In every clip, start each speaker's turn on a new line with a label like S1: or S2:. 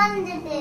S1: ಬಂದಿದ್ದೇವೆ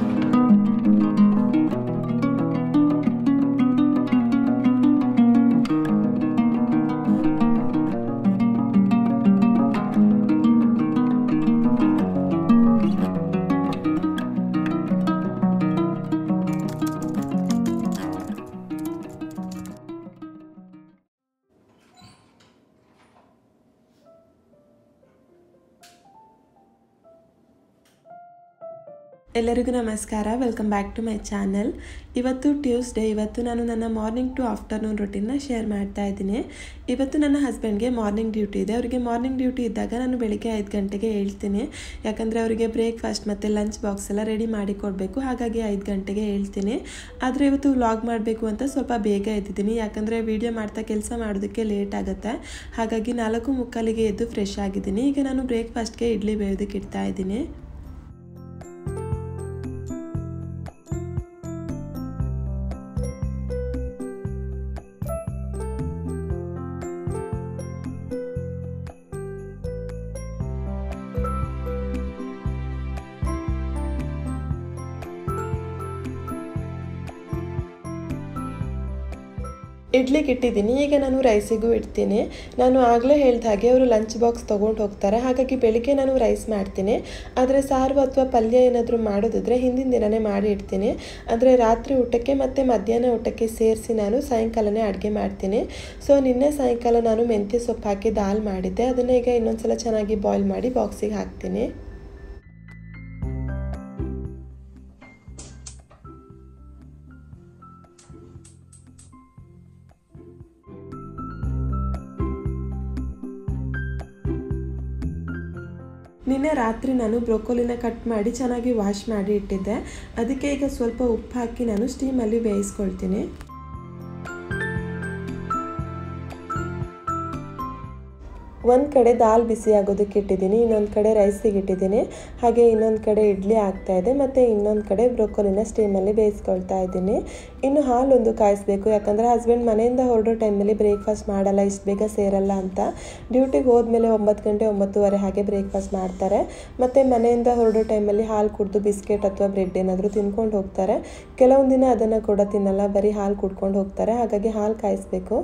S2: ಎಲ್ಲರಿಗೂ ನಮಸ್ಕಾರ welcome back to my channel ಇವತ್ತು ಟ್ಯೂಸ್ಡೇ ಇವತ್ತು ನಾನು ನನ್ನ ಮಾರ್ನಿಂಗ್ ಟು ಆಫ್ಟರ್ನೂನ್ ರೊಟೀನ್ನ ಶೇರ್ ಮಾಡ್ತಾ ಇದ್ದೀನಿ ಇವತ್ತು ನನ್ನ ಹಸ್ಬೆಂಡ್ಗೆ ಮಾರ್ನಿಂಗ್ ಡ್ಯೂಟಿ ಇದೆ ಅವರಿಗೆ ಮಾರ್ನಿಂಗ್ ಡ್ಯೂಟಿ ಇದ್ದಾಗ ನಾನು ಬೆಳಿಗ್ಗೆ ಐದು ಗಂಟೆಗೆ ಹೇಳ್ತೀನಿ ಯಾಕಂದರೆ ಅವರಿಗೆ ಬ್ರೇಕ್ಫಾಸ್ಟ್ ಮತ್ತು ಲಂಚ್ ಬಾಕ್ಸ್ ಎಲ್ಲ ರೆಡಿ ಮಾಡಿ ಕೊಡಬೇಕು ಹಾಗಾಗಿ ಐದು ಗಂಟೆಗೆ ಹೇಳ್ತೀನಿ ಆದರೆ ಇವತ್ತು ವ್ಲಾಗ್ ಮಾಡಬೇಕು ಅಂತ ಸ್ವಲ್ಪ ಬೇಗ ಎದ್ದಿದ್ದೀನಿ ಯಾಕಂದರೆ ವೀಡಿಯೋ ಮಾಡ್ತಾ ಕೆಲಸ ಮಾಡೋದಕ್ಕೆ ಲೇಟ್ ಆಗುತ್ತೆ ಹಾಗಾಗಿ ನಾಲ್ಕು ಮುಕ್ಕಾಲಿಗೆ ಎದ್ದು ಫ್ರೆಶ್ ಆಗಿದ್ದೀನಿ ಈಗ ನಾನು ಬ್ರೇಕ್ಫಾಸ್ಟ್ಗೆ ಇಡ್ಲಿ ಬೇಯೋದಕ್ಕೆ ಇಡ್ತಾ ಇದ್ದೀನಿ ಇಡ್ಲಿಗೆ ಇಟ್ಟಿದ್ದೀನಿ ಈಗ ನಾನು ರೈಸಿಗೂ ಇಡ್ತೀನಿ ನಾನು ಆಗಲೇ ಹೇಳ್ದ ಹಾಗೆ ಅವರು ಲಂಚ್ ಬಾಕ್ಸ್ ತೊಗೊಂಡು ಹೋಗ್ತಾರೆ ಹಾಗಾಗಿ ಬೆಳಿಗ್ಗೆ ನಾನು ರೈಸ್ ಮಾಡ್ತೀನಿ ಆದರೆ ಸಾರು ಅಥವಾ ಪಲ್ಯ ಏನಾದರೂ ಮಾಡೋದಿದ್ರೆ ಹಿಂದಿನ ದಿನವೇ ಮಾಡಿ ಇಡ್ತೀನಿ ಅಂದರೆ ರಾತ್ರಿ ಊಟಕ್ಕೆ ಮತ್ತು ಮಧ್ಯಾಹ್ನ ಊಟಕ್ಕೆ ಸೇರಿಸಿ ನಾನು ಸಾಯಂಕಾಲನೇ ಅಡುಗೆ ಮಾಡ್ತೀನಿ ಸೊ ನಿನ್ನೆ ಸಾಯಂಕಾಲ ನಾನು ಮೆಂತ್ಯ ಸೊಪ್ಪು ಹಾಕಿ ದಾಲ್ ಮಾಡಿದ್ದೆ ಅದನ್ನು ಈಗ ಇನ್ನೊಂದ್ಸಲ ಚೆನ್ನಾಗಿ ಬಾಯ್ಲ್ ಮಾಡಿ ಬಾಕ್ಸಿಗೆ ಹಾಕ್ತೀನಿ ನಿನ್ನೆ ರಾತ್ರಿ ನಾನು ಬ್ರೊಕೋಲಿನ ಕಟ್ ಮಾಡಿ ಚೆನ್ನಾಗಿ ವಾಶ್ ಮಾಡಿ ಇಟ್ಟಿದ್ದೆ ಅದಕ್ಕೆ ಈಗ ಸ್ವಲ್ಪ ಉಪ್ಪು ಹಾಕಿ ನಾನು ಸ್ಟೀಮಲ್ಲಿ ಬೇಯಿಸ್ಕೊಳ್ತೀನಿ ಒಂದು ಕಡೆ ದಾಲ್ ಬಿಸಿ ಆಗೋದಕ್ಕೆ ಇಟ್ಟಿದ್ದೀನಿ ಇನ್ನೊಂದು ಕಡೆ ರೈಸಿಗೆ ಇಟ್ಟಿದ್ದೀನಿ ಹಾಗೆ ಇನ್ನೊಂದು ಕಡೆ ಇಡ್ಲಿ ಆಗ್ತಾ ಇದೆ ಮತ್ತು ಇನ್ನೊಂದು ಕಡೆ ಬ್ರೊಕೋಲಿನ ಸ್ಟೀಮಲ್ಲಿ ಬೇಯಿಸ್ಕೊಳ್ತಾ ಇದ್ದೀನಿ ಇನ್ನು ಹಾಲೊಂದು ಕಾಯಿಸ್ಬೇಕು ಯಾಕಂದರೆ ಹಸ್ಬೆಂಡ್ ಮನೆಯಿಂದ ಹೊರಡೋ ಟೈಮಲ್ಲಿ ಬ್ರೇಕ್ಫಾಸ್ಟ್ ಮಾಡಲ್ಲ ಇಷ್ಟು ಬೇಗ ಸೇರಲ್ಲ ಅಂತ ಡ್ಯೂಟಿಗೆ ಹೋದ್ಮೇಲೆ ಒಂಬತ್ತು ಗಂಟೆ ಒಂಬತ್ತುವರೆ ಹಾಗೆ ಬ್ರೇಕ್ಫಾಸ್ಟ್ ಮಾಡ್ತಾರೆ ಮತ್ತು ಮನೆಯಿಂದ ಹೊರಡೋ ಟೈಮಲ್ಲಿ ಹಾಲು ಕುಡಿದು ಬಿಸ್ಕೆಟ್ ಅಥವಾ ಬ್ರೆಡ್ ಏನಾದರೂ ತಿನ್ಕೊಂಡು ಹೋಗ್ತಾರೆ ಕೆಲವೊಂದು ದಿನ ಅದನ್ನು ಕೂಡ ತಿನ್ನಲ್ಲ ಬರೀ ಹಾಲು ಕುಡ್ಕೊಂಡು ಹೋಗ್ತಾರೆ ಹಾಗಾಗಿ ಹಾಲು ಕಾಯಿಸ್ಬೇಕು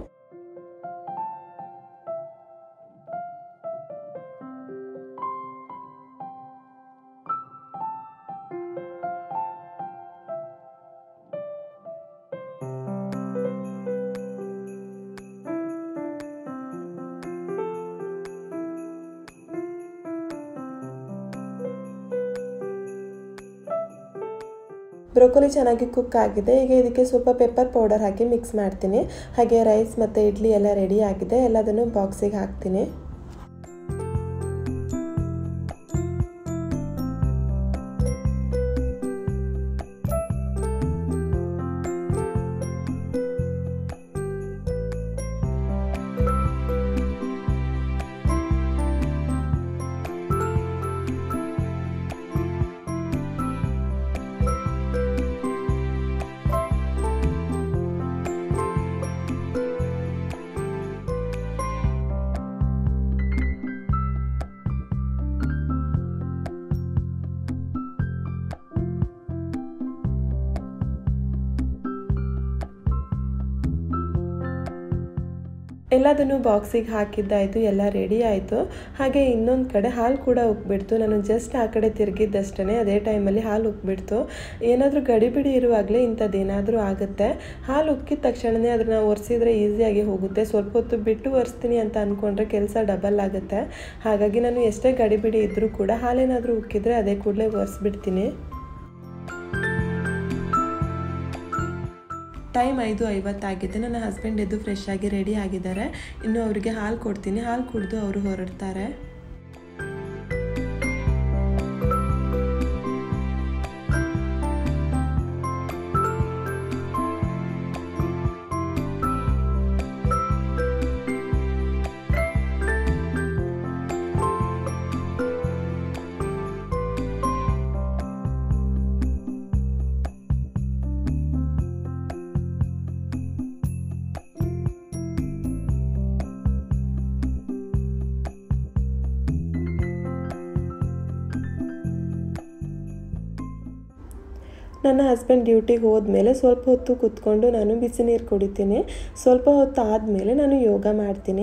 S2: ಬ್ರೊಕೊಲಿ ಚೆನ್ನಾಗಿ ಕುಕ್ ಆಗಿದೆ ಈಗ ಇದಕ್ಕೆ ಸ್ವಲ್ಪ ಪೆಪ್ಪರ್ ಪೌಡರ್ ಹಾಕಿ ಮಿಕ್ಸ್ ಮಾಡ್ತೀನಿ ಹಾಗೆ ರೈಸ್ ಮತ್ತು ಇಡ್ಲಿ ಎಲ್ಲ ರೆಡಿ ಆಗಿದೆ ಎಲ್ಲದನ್ನು ಬಾಕ್ಸಿಗೆ ಹಾಕ್ತೀನಿ ಎಲ್ಲದನ್ನು ಬಾಕ್ಸಿಗೆ ಹಾಕಿದ್ದಾಯಿತು ಎಲ್ಲ ರೆಡಿ ಆಯಿತು ಹಾಗೆ ಇನ್ನೊಂದು ಕಡೆ ಹಾಲು ಕೂಡ ಉಕ್ಬಿಡ್ತು ನಾನು ಜಸ್ಟ್ ಆ ಕಡೆ ತಿರುಗಿದ್ದಷ್ಟೇ ಅದೇ ಟೈಮಲ್ಲಿ ಹಾಲು ಉಕ್ಬಿಡ್ತು ಏನಾದರೂ ಗಡಿಬಿಡಿ ಇರುವಾಗಲೇ ಇಂಥದ್ದೇನಾದರೂ ಆಗುತ್ತೆ ಹಾಲು ಉಕ್ಕಿದ ತಕ್ಷಣವೇ ಅದನ್ನು ಒರೆಸಿದ್ರೆ ಈಸಿಯಾಗಿ ಹೋಗುತ್ತೆ ಸ್ವಲ್ಪ ಹೊತ್ತು ಬಿಟ್ಟು ಒರೆಸ್ತೀನಿ ಅಂತ ಅಂದ್ಕೊಂಡ್ರೆ ಕೆಲಸ ಡಬಲ್ ಆಗುತ್ತೆ ಹಾಗಾಗಿ ನಾನು ಎಷ್ಟೇ ಗಡಿಬಿಡಿ ಇದ್ದರೂ ಕೂಡ ಹಾಲೇನಾದರೂ ಉಕ್ಕಿದ್ರೆ ಅದೇ ಕೂಡಲೇ ಒರೆಸ್ಬಿಡ್ತೀನಿ ಟೈಮ್ ಐದು ಐವತ್ತಾಗಿದೆ ನನ್ನ ಹಸ್ಬೆಂಡ್ ಎದ್ದು ಫ್ರೆಶ್ ಆಗಿ ರೆಡಿ ಆಗಿದ್ದಾರೆ ಇನ್ನು ಅವರಿಗೆ ಹಾಲು ಕೊಡ್ತೀನಿ ಹಾಲು ಕುಡಿದು ಅವರು ಹೊರಡ್ತಾರೆ ನನ್ನ ಹಸ್ಬೆಂಡ್ ಡ್ಯೂಟಿಗೆ ಹೋದ್ಮೇಲೆ ಸ್ವಲ್ಪ ಹೊತ್ತು ಕೂತ್ಕೊಂಡು ನಾನು ಬಿಸಿ ನೀರು ಕುಡಿತೀನಿ ಸ್ವಲ್ಪ ಹೊತ್ತು ಆದಮೇಲೆ ನಾನು ಯೋಗ ಮಾಡ್ತೀನಿ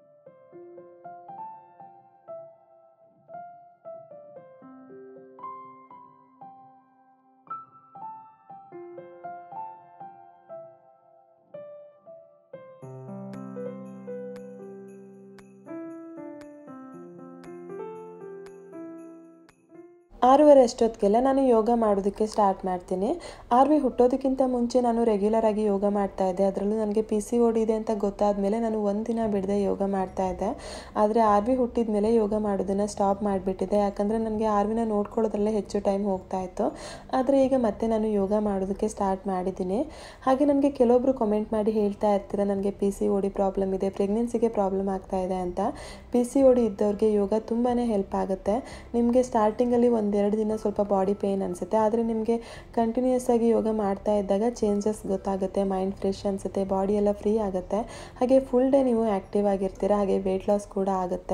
S2: ಆರೂವರೆ ಅಷ್ಟೊತ್ತಿಗೆಲ್ಲ ನಾನು ಯೋಗ ಮಾಡೋದಕ್ಕೆ ಸ್ಟಾರ್ಟ್ ಮಾಡ್ತೀನಿ ಆರ್ವಿ ಹುಟ್ಟೋದಕ್ಕಿಂತ ಮುಂಚೆ ನಾನು ರೆಗ್ಯುಲರ್ ಆಗಿ ಯೋಗ ಮಾಡ್ತಾ ಇದ್ದೆ ಅದರಲ್ಲೂ ನನಗೆ ಪಿ ಸಿ ಓಡಿ ಇದೆ ಅಂತ ಗೊತ್ತಾದ ಮೇಲೆ ನಾನು ಒಂದಿನ ಬಿಡದೆ ಯೋಗ ಮಾಡ್ತಾ ಇದ್ದೆ ಆದರೆ ಆರ್ವಿ ಹುಟ್ಟಿದ ಮೇಲೆ ಯೋಗ ಮಾಡೋದನ್ನು ಸ್ಟಾಪ್ ಮಾಡಿಬಿಟ್ಟಿದ್ದೆ ಯಾಕಂದರೆ ನನಗೆ ಆರ್ವಿನ ನೋಡ್ಕೊಳ್ಳೋದ್ರಲ್ಲೇ ಹೆಚ್ಚು ಟೈಮ್ ಹೋಗ್ತಾ ಇತ್ತು ಆದರೆ ಈಗ ಮತ್ತೆ ನಾನು ಯೋಗ ಮಾಡೋದಕ್ಕೆ ಸ್ಟಾರ್ಟ್ ಮಾಡಿದ್ದೀನಿ ಹಾಗೆ ನನಗೆ ಕೆಲವೊಬ್ಬರು ಕಮೆಂಟ್ ಮಾಡಿ ಹೇಳ್ತಾ ಇರ್ತೀರ ನನಗೆ ಪಿ ಸಿ ಓಡಿ ಪ್ರಾಬ್ಲಮ್ ಇದೆ ಪ್ರೆಗ್ನೆನ್ಸಿಗೆ ಪ್ರಾಬ್ಲಮ್ ಆಗ್ತಾ ಇದೆ ಅಂತ ಪಿ ಸಿ ಓಡಿ ಇದ್ದವ್ರಿಗೆ ಯೋಗ ತುಂಬಾ ಹೆಲ್ಪ್ ಆಗುತ್ತೆ ನಿಮಗೆ ಸ್ಟಾರ್ಟಿಂಗಲ್ಲಿ ಒಂದೆರಡು ದಿನ ಸ್ವಲ್ಪ ಬಾಡಿ ಪೇಯ್ನ್ ಅನಿಸುತ್ತೆ ಆದರೆ ನಿಮಗೆ ಕಂಟಿನ್ಯೂಸ್ ಆಗಿ ಯೋಗ ಮಾಡ್ತಾ ಇದ್ದಾಗ ಚೇಂಜಸ್ ಗೊತ್ತಾಗುತ್ತೆ ಮೈಂಡ್ ಫ್ರೆಶ್ ಅನಿಸುತ್ತೆ ಬಾಡಿ ಎಲ್ಲ ಫ್ರೀ ಆಗುತ್ತೆ ಹಾಗೆ ಫುಲ್ ಡೇ ನೀವು ಆ್ಯಕ್ಟಿವ್ ಆಗಿರ್ತೀರ ಹಾಗೆ ವೆಯ್ಟ್ ಲಾಸ್ ಕೂಡ ಆಗುತ್ತೆ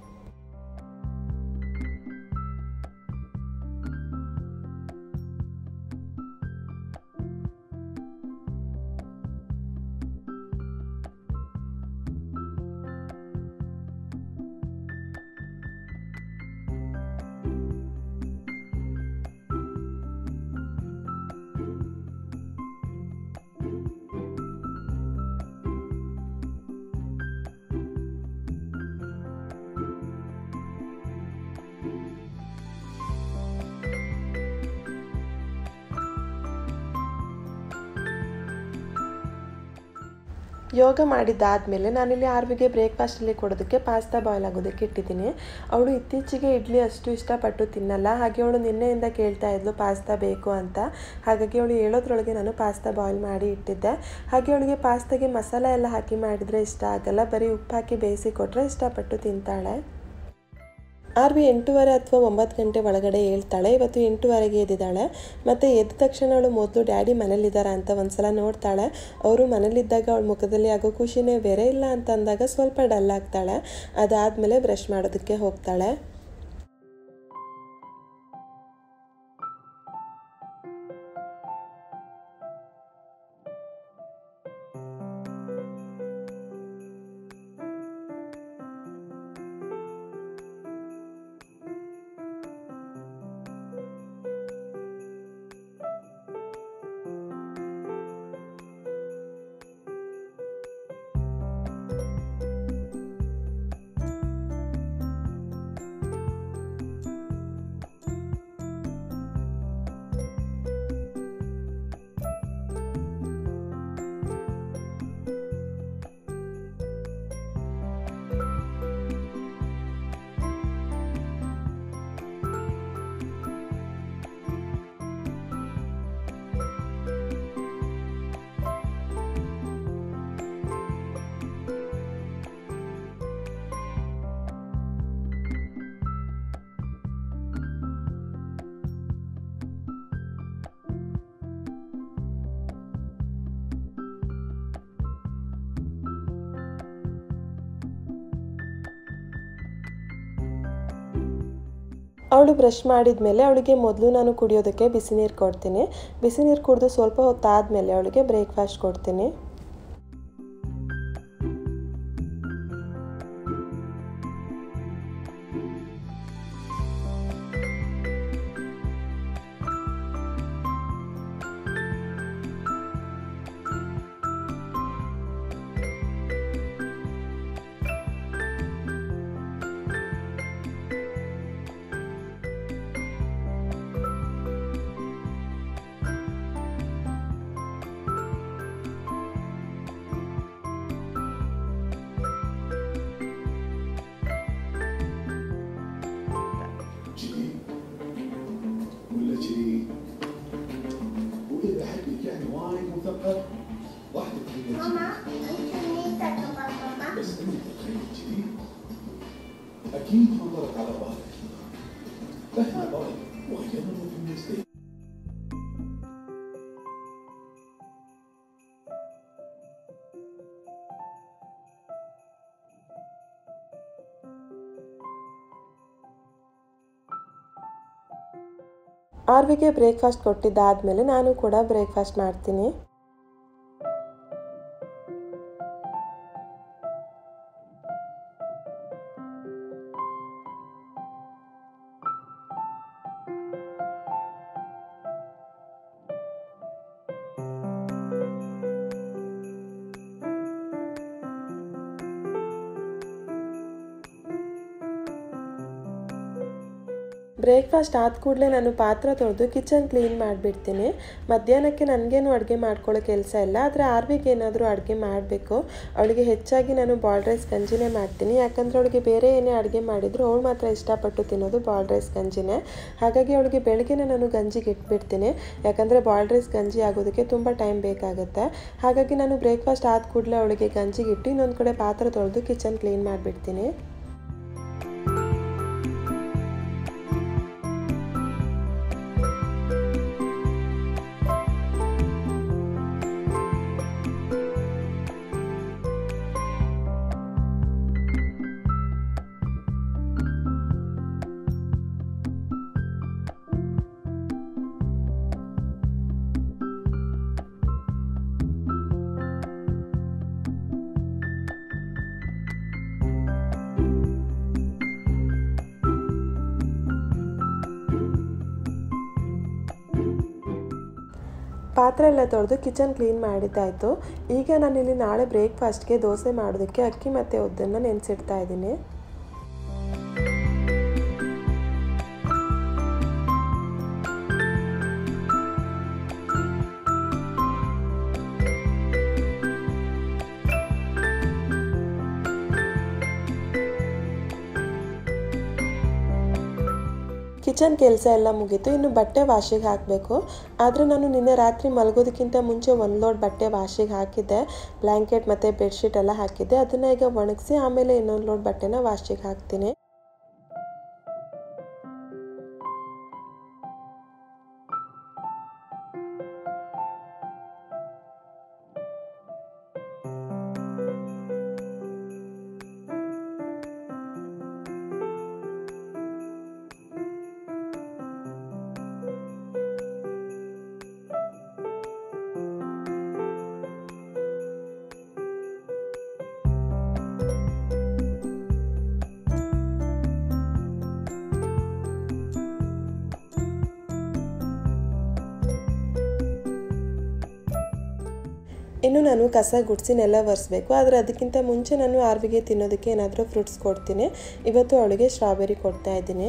S2: ಯೋಗ ಮಾಡಿದ್ದಾದಮೇಲೆ ನಾನಿಲ್ಲಿ ಆರ್ವಿಗೆ ಬ್ರೇಕ್ಫಾಸ್ಟಲ್ಲಿ ಕೊಡೋದಕ್ಕೆ ಪಾಸ್ತಾ ಬಾಯ್ಲ್ ಆಗೋದಕ್ಕೆ ಇಟ್ಟಿದ್ದೀನಿ ಅವಳು ಇತ್ತೀಚೆಗೆ ಇಡ್ಲಿ ಅಷ್ಟು ಇಷ್ಟಪಟ್ಟು ತಿನ್ನಲ್ಲ ಹಾಗೆ ಅವಳು ನಿನ್ನೆಯಿಂದ ಕೇಳ್ತಾ ಇದ್ಲು ಪಾಸ್ತಾ ಬೇಕು ಅಂತ ಹಾಗಾಗಿ ಅವಳು ಹೇಳೋದ್ರೊಳಗೆ ನಾನು ಪಾಸ್ತಾ ಬಾಯ್ಲ್ ಮಾಡಿ ಇಟ್ಟಿದ್ದೆ ಹಾಗೆ ಅವಳಿಗೆ ಪಾಸ್ತಾಗೆ ಮಸಾಲ ಎಲ್ಲ ಹಾಕಿ ಮಾಡಿದರೆ ಇಷ್ಟ ಆಗಲ್ಲ ಬರೀ ಉಪ್ಪು ಹಾಕಿ ಬೇಯಿಸಿ ಕೊಟ್ಟರೆ ಇಷ್ಟಪಟ್ಟು ತಿಂತಾಳೆ ಆರ್ ಬಿ ಎಂಟೂವರೆ ಅಥವಾ ಒಂಬತ್ತು ಗಂಟೆ ಒಳಗಡೆ ಹೇಳ್ತಾಳೆ ಇವತ್ತು ಎಂಟೂವರೆಗೆ ಎದ್ದಿದ್ದಾಳೆ ಮತ್ತು ಎದ್ದ ತಕ್ಷಣ ಅವಳು ಮೊದಲು ಡ್ಯಾಡಿ ಮನೇಲಿದ್ದಾರಾ ಅಂತ ಒಂದ್ಸಲ ನೋಡ್ತಾಳೆ ಅವರು ಮನೇಲಿದ್ದಾಗ ಅವಳ ಮುಖದಲ್ಲಿ ಆಗೋ ಖುಷಿನೇ ಬೇರೆ ಇಲ್ಲ ಅಂತ ಅಂದಾಗ ಸ್ವಲ್ಪ ಡಲ್ ಆಗ್ತಾಳೆ ಅದಾದಮೇಲೆ ಬ್ರಷ್ ಮಾಡೋದಕ್ಕೆ ಹೋಗ್ತಾಳೆ ಅವಳು ಬ್ರಷ್ ಮಾಡಿದ ಮೇಲೆ ಅವಳಿಗೆ ಮೊದಲು ನಾನು ಕುಡಿಯೋದಕ್ಕೆ ಬಿಸಿ ನೀರು ಕೊಡ್ತೀನಿ ಬಿಸಿ ನೀರು ಕುಡಿದು ಸ್ವಲ್ಪ ಹೊತ್ತಾದಮೇಲೆ ಅವಳಿಗೆ ಬ್ರೇಕ್ಫಾಸ್ಟ್ ಕೊಡ್ತೀನಿ
S1: جديد ولا جديد وإذا حدك يعني وايد مثقف واحدة تخيل
S3: ماما انت مين تكبر ماما
S1: بس أنت تخيل جديد أكيد خطرت على بالك فهم بالك وغيرنا في المستقبل
S2: ಆರ್ವಿಗೆ ಬ್ರೇಕ್ಫಾಸ್ಟ್ ಕೊಟ್ಟಿದ್ದಾದಮೇಲೆ ನಾನು ಕೂಡ ಬ್ರೇಕ್ಫಾಸ್ಟ್ ಮಾಡ್ತೀನಿ ಬ್ರೇಕ್ಫಾಸ್ಟ್ ಆದ ಕೂಡಲೇ ನಾನು ಪಾತ್ರ ತೊಳೆದು ಕಿಚನ್ ಕ್ಲೀನ್ ಮಾಡಿಬಿಡ್ತೀನಿ ಮಧ್ಯಾಹ್ನಕ್ಕೆ ನನಗೇನು ಅಡುಗೆ ಮಾಡ್ಕೊಳ್ಳೋ ಕೆಲಸ ಇಲ್ಲ ಆದರೆ ಆರ್ವಿಗೆ ಏನಾದರೂ ಅಡುಗೆ ಮಾಡಬೇಕು ಅವಳಿಗೆ ಹೆಚ್ಚಾಗಿ ನಾನು ಬಾಯ್ಲ್ಡ್ ರೈಸ್ ಗಂಜಿನೇ ಮಾಡ್ತೀನಿ ಯಾಕಂದರೆ ಅವಳಿಗೆ ಬೇರೆ ಏನೇ ಅಡುಗೆ ಮಾಡಿದರೂ ಅವಳು ಮಾತ್ರ ಇಷ್ಟಪಟ್ಟು ತಿನ್ನೋದು ಬಾಯ್ಲ್ಡ್ ರೈಸ್ ಗಂಜಿನೇ ಹಾಗಾಗಿ ಅವಳಿಗೆ ಬೆಳಗ್ಗೆನೇ ನಾನು ಗಂಜಿಗೆ ಇಟ್ಬಿಡ್ತೀನಿ ಯಾಕಂದರೆ ಬಾಯ್ಲ್ಡ್ ರೈಸ್ ಗಂಜಿ ಆಗೋದಕ್ಕೆ ತುಂಬ ಟೈಮ್ ಬೇಕಾಗುತ್ತೆ ಹಾಗಾಗಿ ನಾನು ಬ್ರೇಕ್ಫಾಸ್ಟ್ ಆದ ಕೂಡಲೇ ಅವಳಿಗೆ ಗಂಜಿಗೆ ಇಟ್ಟು ಇನ್ನೊಂದು ಕಡೆ ಪಾತ್ರ ತೊಳೆದು ಕಿಚನ್ ಕ್ಲೀನ್ ಮಾಡಿಬಿಡ್ತೀನಿ ಪಾತ್ರೆ ಎಲ್ಲ ತೊಳೆದು ಕಿಚನ್ ಕ್ಲೀನ್ ಮಾಡಿದ್ದಾಯಿತು ಈಗ ನಾನಿಲ್ಲಿ ನಾಳೆ ಬ್ರೇಕ್ಫಾಸ್ಟ್ಗೆ ದೋಸೆ ಮಾಡೋದಕ್ಕೆ ಅಕ್ಕಿ ಮತ್ತು ಉದ್ದನ್ನು ನೆನೆಸಿಡ್ತಾ ಇದ್ದೀನಿ ಕಿಚನ್ ಕೆಲಸ ಎಲ್ಲ ಮುಗೀತು ಇನ್ನು ಬಟ್ಟೆ ವಾಶಿಗೆ ಹಾಕಬೇಕು ಆದರೆ ನಾನು ನಿನ್ನೆ ರಾತ್ರಿ ಮಲಗೋದಕ್ಕಿಂತ ಮುಂಚೆ ಒಂದು ಲೋಡ್ ಬಟ್ಟೆ ವಾಶಿಗೆ ಹಾಕಿದ್ದೆ ಬ್ಲ್ಯಾಂಕೆಟ್ ಮತ್ತು ಬೆಡ್ಶೀಟ್ ಎಲ್ಲ ಹಾಕಿದ್ದೆ ಅದನ್ನು ಈಗ ಒಣಗಿಸಿ ಆಮೇಲೆ ಇನ್ನೊಂದು ಲೋಡ್ ಬಟ್ಟೆನ ವಾಶಿಗೆ ಹಾಕ್ತೀನಿ ಇನ್ನು ನಾನು ಕಸ ಗುಡಿಸಿ ನೆಲ ಒರೆಸ್ಬೇಕು ಆದರೆ ಅದಕ್ಕಿಂತ ಮುಂಚೆ ನಾನು ಆರ್ವಿಗೆ ತಿನ್ನೋದಕ್ಕೆ ಏನಾದರೂ ಫ್ರೂಟ್ಸ್ ಕೊಡ್ತೀನಿ ಇವತ್ತು ಅವಳಿಗೆ ಸ್ಟ್ರಾಬೆರಿ ಕೊಡ್ತಾ ಇದ್ದೀನಿ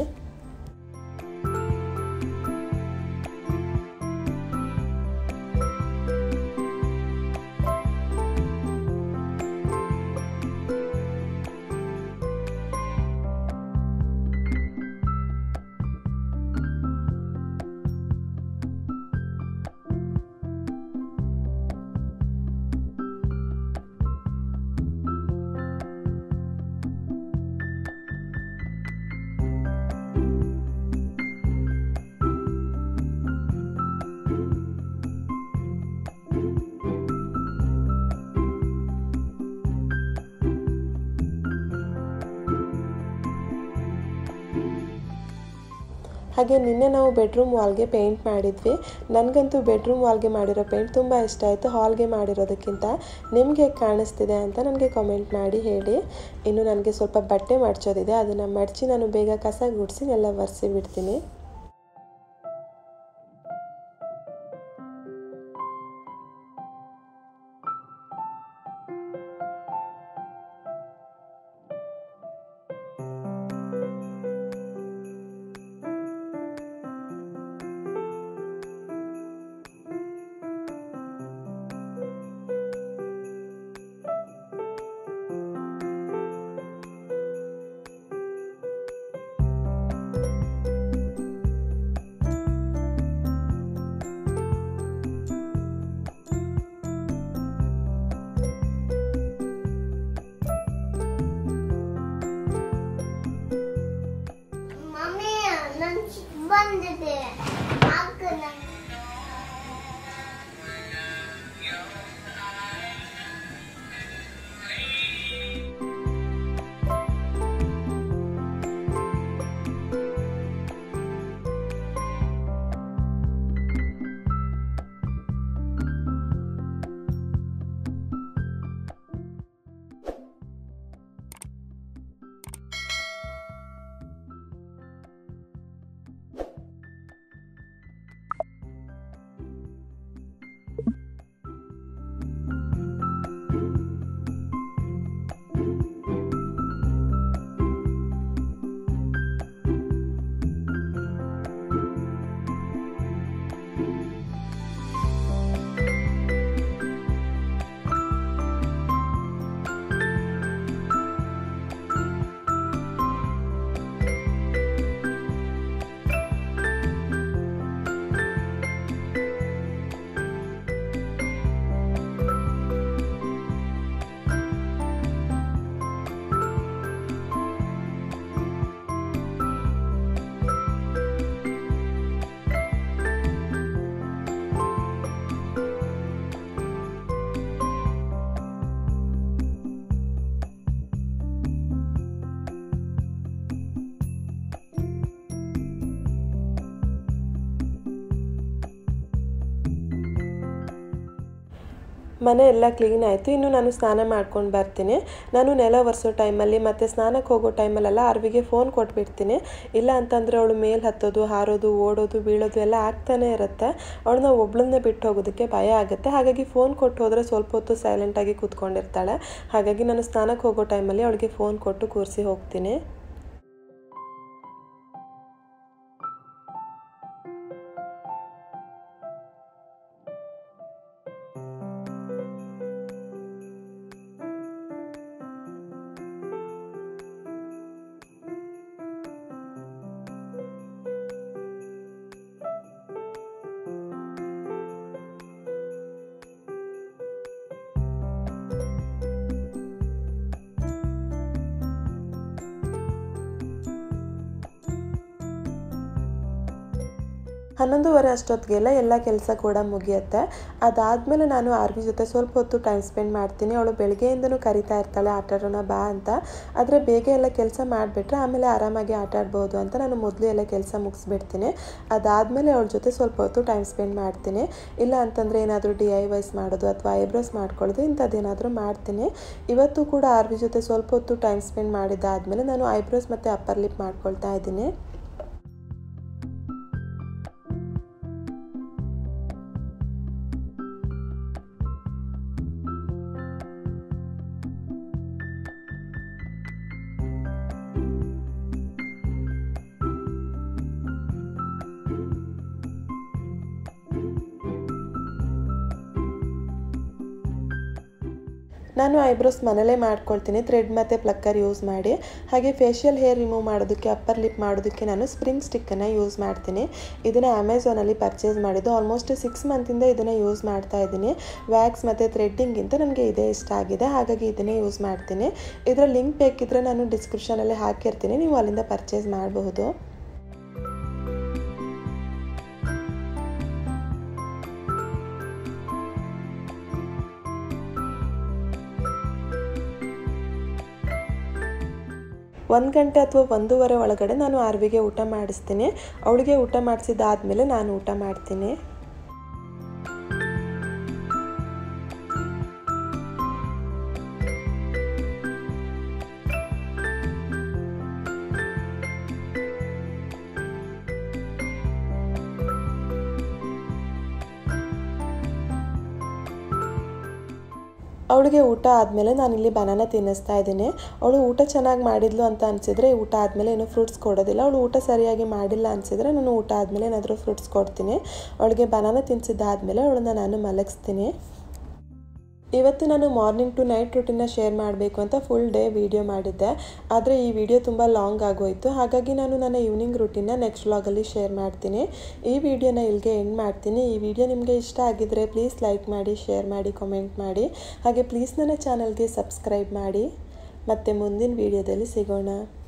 S2: ಹಾಗೆ ನಿನ್ನೆ ನಾವು ಬೆಡ್ರೂಮ್ ವಾಲ್ಗೆ ಪೇಂಟ್ ಮಾಡಿದ್ವಿ ನನಗಂತೂ ಬೆಡ್ರೂಮ್ ವಾಲ್ಗೆ ಮಾಡಿರೋ ಪೇಂಟ್ ತುಂಬ ಇಷ್ಟ ಆಯಿತು ಹಾಲ್ಗೆ ಮಾಡಿರೋದಕ್ಕಿಂತ ನಿಮಗೆ ಕಾಣಿಸ್ತಿದೆ ಅಂತ ನನಗೆ ಕಾಮೆಂಟ್ ಮಾಡಿ ಹೇಳಿ ಇನ್ನು ನನಗೆ ಸ್ವಲ್ಪ ಬಟ್ಟೆ ಮಡ್ಚೋದಿದೆ ಅದನ್ನು ಮಡಚಿ ನಾನು ಬೇಗ ಕಸ ಗುಡಿಸಿ ಎಲ್ಲ ಒರೆಸಿ ಬಿಡ್ತೀನಿ
S3: ಮಮ್ಮಿ ನನ್ ಚಿಕ್ಕ ಬಂದಿದೆ ಹಾಕು ನನ್
S2: ಮನೆ ಎಲ್ಲ ಕ್ಲೀನ್ ಆಯಿತು ಇನ್ನು ನಾನು ಸ್ನಾನ ಮಾಡ್ಕೊಂಡು ಬರ್ತೀನಿ ನಾನು ನೆಲ ಒರೆಸೋ ಟೈಮಲ್ಲಿ ಮತ್ತು ಸ್ನಾನಕ್ಕೆ ಹೋಗೋ ಟೈಮಲ್ಲೆಲ್ಲ ಅರ್ವಿಗೆ ಫೋನ್ ಕೊಟ್ಬಿಡ್ತೀನಿ ಇಲ್ಲ ಅಂತಂದರೆ ಅವಳು ಮೇಲೆ ಹತ್ತೋದು ಹಾರೋದು ಓಡೋದು ಬೀಳೋದು ಎಲ್ಲ ಆಗ್ತಾನೆ ಇರುತ್ತೆ ಅವಳನ್ನ ಒಬ್ಳನ್ನೇ ಬಿಟ್ಟು ಹೋಗೋದಕ್ಕೆ ಭಯ ಆಗುತ್ತೆ ಹಾಗಾಗಿ ಫೋನ್ ಕೊಟ್ಟು ಹೋದರೆ ಸ್ವಲ್ಪ ಹೊತ್ತು ಸೈಲೆಂಟಾಗಿ ಕೂತ್ಕೊಂಡಿರ್ತಾಳೆ ಹಾಗಾಗಿ ನಾನು ಸ್ನಾನಕ್ಕೆ ಹೋಗೋ ಟೈಮಲ್ಲಿ ಅವಳಿಗೆ ಫೋನ್ ಕೊಟ್ಟು ಕೂರಿಸಿ ಹೋಗ್ತೀನಿ ಹನ್ನೊಂದುವರೆ ಅಷ್ಟೊತ್ತಿಗೆಲ್ಲ ಎಲ್ಲ ಕೆಲಸ ಕೂಡ ಮುಗಿಯುತ್ತೆ ಅದಾದಮೇಲೆ ನಾನು ಆರ್ವಿ ಜೊತೆ ಸ್ವಲ್ಪ ಹೊತ್ತು ಟೈಮ್ ಸ್ಪೆಂಡ್ ಮಾಡ್ತೀನಿ ಅವಳು ಬೆಳಗ್ಗೆಯಿಂದನೂ ಕರಿತಾ ಇರ್ತಾಳೆ ಆಟ ಆಡೋಣ ಬಾ ಅಂತ ಆದರೆ ಬೇಗ ಎಲ್ಲ ಕೆಲಸ ಮಾಡಿಬಿಟ್ರೆ ಆಮೇಲೆ ಆರಾಮಾಗಿ ಆಟ ಆಡ್ಬೋದು ಅಂತ ನಾನು ಮೊದಲು ಎಲ್ಲ ಕೆಲಸ ಮುಗಿಸ್ಬಿಡ್ತೀನಿ ಅದಾದಮೇಲೆ ಅವಳ ಜೊತೆ ಸ್ವಲ್ಪ ಹೊತ್ತು ಟೈಮ್ ಸ್ಪೆಂಡ್ ಮಾಡ್ತೀನಿ ಇಲ್ಲ ಅಂತಂದರೆ ಏನಾದರೂ ಡಿ ಐ ವೈಸ್ ಮಾಡೋದು ಅಥವಾ ಐಬ್ರೋಸ್ ಮಾಡ್ಕೊಳ್ಳೋದು ಇಂಥದ್ದೇನಾದರೂ ಮಾಡ್ತೀನಿ ಇವತ್ತು ಕೂಡ ಆರ್ವಿ ಜೊತೆ ಸ್ವಲ್ಪ ಹೊತ್ತು ಟೈಮ್ ಸ್ಪೆಂಡ್ ಮಾಡಿದ್ದಾದಮೇಲೆ ನಾನು ಐಬ್ರೋಸ್ ಮತ್ತು ಅಪ್ಪರ್ ಲಿಪ್ ಮಾಡ್ಕೊಳ್ತಾ ಇದ್ದೀನಿ ನಾನು ಐಬ್ರೋಸ್ ಮನೇಲೇ ಮಾಡ್ಕೊಳ್ತೀನಿ ಥ್ರೆಡ್ ಮತ್ತು ಪ್ಲಕ್ಕರ್ ಯೂಸ್ ಮಾಡಿ ಹಾಗೆ ಫೇಶಿಯಲ್ ಹೇರ್ ರಿಮೂವ್ ಮಾಡೋದಕ್ಕೆ ಅಪ್ಪರ್ ಲಿಪ್ ಮಾಡೋದಕ್ಕೆ ನಾನು ಸ್ಪ್ರಿಂಗ್ ಸ್ಟಿಕ್ಕನ್ನು ಯೂಸ್ ಮಾಡ್ತೀನಿ ಇದನ್ನು ಅಮೆಝಾನಲ್ಲಿ ಪರ್ಚೇಸ್ ಮಾಡಿದ್ದು ಆಲ್ಮೋಸ್ಟ್ ಸಿಕ್ಸ್ ಮಂತಿಂದ ಇದನ್ನು ಯೂಸ್ ಮಾಡ್ತಾ ಇದ್ದೀನಿ ವ್ಯಾಕ್ಸ್ ಮತ್ತು ಥ್ರೆಡ್ಡಿಂಗಿಂತ ನನಗೆ ಇದೇ ಇಷ್ಟ ಆಗಿದೆ ಹಾಗಾಗಿ ಇದನ್ನೇ ಯೂಸ್ ಮಾಡ್ತೀನಿ ಇದರ ಲಿಂಕ್ ಬೇಕಿದ್ದರೆ ನಾನು ಡಿಸ್ಕ್ರಿಪ್ಷನಲ್ಲಿ ಹಾಕಿರ್ತೀನಿ ನೀವು ಅಲ್ಲಿಂದ ಪರ್ಚೇಸ್ ಮಾಡಬಹುದು ಒಂದು ಗಂಟೆ ಅಥವಾ ಒಂದೂವರೆ ಒಳಗಡೆ ನಾನು ಆರ್ವಿಗೆ ಊಟ ಮಾಡಿಸ್ತೀನಿ ಅವಳಿಗೆ ಊಟ ಮಾಡಿಸಿದಾದ್ಮೇಲೆ ನಾನು ಊಟ ಮಾಡ್ತೀನಿ ಅವಳಿಗೆ ಊಟ ಆದಮೇಲೆ ನಾನಿಲ್ಲಿ ಬನಾನ ತಿನ್ನಿಸ್ತಾ ಇದ್ದೀನಿ ಅವಳು ಊಟ ಚೆನ್ನಾಗಿ ಮಾಡಿದ್ಲು ಅಂತ ಅನಿಸಿದ್ರೆ ಊಟ ಆದಮೇಲೆ ಏನು ಫ್ರೂಟ್ಸ್ ಕೊಡೋದಿಲ್ಲ ಅವಳು ಊಟ ಸರಿಯಾಗಿ ಮಾಡಿಲ್ಲ ಅನಿಸಿದ್ರೆ ನಾನು ಊಟ ಆದಮೇಲೆ ಏನಾದರೂ ಫ್ರೂಟ್ಸ್ ಕೊಡ್ತೀನಿ ಅವಳಿಗೆ ಬನಾನ ತಿನ್ನಿಸಿದ್ದಾದಮೇಲೆ ಅವಳನ್ನ ನಾನು ಮಲಗಿಸ್ತೀನಿ ಇವತ್ತು ನಾನು ಮಾರ್ನಿಂಗ್ ಟು ನೈಟ್ ರೂಟೀನ್ನ ಶೇರ್ ಮಾಡಬೇಕು ಅಂತ ಫುಲ್ ಡೇ ವಿಡಿಯೋ ಮಾಡಿದ್ದೆ ಆದರೆ ಈ ವಿಡಿಯೋ ತುಂಬ ಲಾಂಗ್ ಆಗೋಯಿತು ಹಾಗಾಗಿ ನಾನು ನನ್ನ ಈವ್ನಿಂಗ್ ರೂಟೀನ್ನ ನೆಕ್ಸ್ಟ್ ವ್ಲಾಗಲ್ಲಿ ಶೇರ್ ಮಾಡ್ತೀನಿ ಈ ವಿಡಿಯೋನ ಇಲ್ಲಿಗೆ ಎಂಡ್ ಮಾಡ್ತೀನಿ ಈ ವಿಡಿಯೋ ನಿಮಗೆ ಇಷ್ಟ ಆಗಿದ್ದರೆ ಪ್ಲೀಸ್ ಲೈಕ್ ಮಾಡಿ ಶೇರ್ ಮಾಡಿ ಕಮೆಂಟ್ ಮಾಡಿ ಹಾಗೆ ಪ್ಲೀಸ್ ನನ್ನ ಚಾನಲ್ಗೆ ಸಬ್ಸ್ಕ್ರೈಬ್ ಮಾಡಿ ಮತ್ತು ಮುಂದಿನ ವಿಡಿಯೋದಲ್ಲಿ ಸಿಗೋಣ